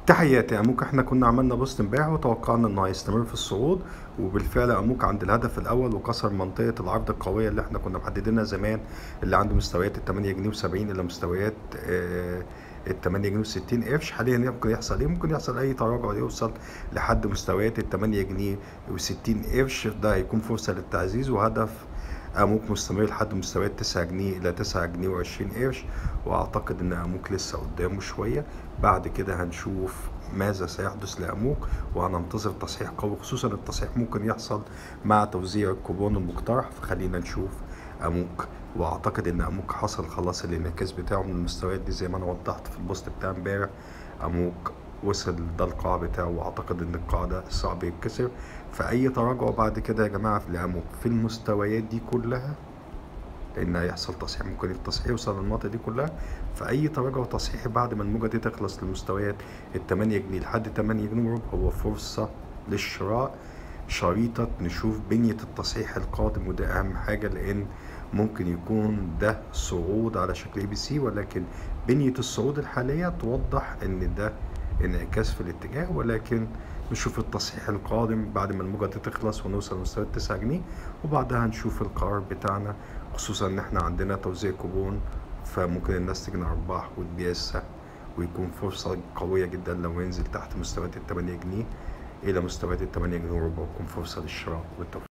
تحياتي اموك احنا كنا عملنا بوست امبارح وتوقعنا انه هيستمر في الصعود وبالفعل اموك عند الهدف الاول وكسر منطقه العرض القويه اللي احنا كنا محددينها زمان اللي عند مستويات ال 8 جنيه و70 الى مستويات ال 8 جنيه و60 قرش حاليا ممكن يحصل ايه ممكن يحصل اي تراجع يوصل لحد مستويات ال 8 جنيه و60 قرش ده هيكون فرصه للتعزيز وهدف اموك مستمر لحد مستويات 9 جنيه الى 9 جنيه و20 قرش واعتقد ان اموك لسه قدامه شويه بعد كده هنشوف ماذا سيحدث لاموك وهننتظر تصحيح قوي خصوصا التصحيح ممكن يحصل مع توزيع الكوبون المقترح فخلينا نشوف اموك واعتقد ان اموك حصل خلاص الانعكاس بتاعه من المستويات دي زي ما انا وضحت في البوست بتاع امبارح اموك وصل ده القاع بتاعه واعتقد ان القاع ده صعب يتكسر فاي تراجع بعد كده يا جماعه لاموك في المستويات دي كلها لان هيحصل تصحيح ممكن التصحيح يوصل للمناطق دي كلها فاي تراجع تصحيحي بعد ما الموجه دي تخلص لمستويات ال 8 جنيه لحد 8 جنيه وربع هو فرصه للشراء شريطة نشوف بنية التصحيح القادم وده أهم حاجة لأن ممكن يكون ده صعود على شكل اي بي سي ولكن بنية الصعود الحالية توضح إن ده انعكاس في الاتجاه ولكن نشوف التصحيح القادم بعد ما الموجة دي تخلص ونوصل لمستوى 9 جنيه وبعدها هنشوف القرار بتاعنا خصوصا ان احنا عندنا توزيع كوبون فممكن الناس تجني ارباح وتبيع ويكون فرصة قوية جدا لو ينزل تحت مستويات ال 8 جنيه إلى مستويات ال 8 جنيه وربع ويكون فرصة للشراء والتوفيق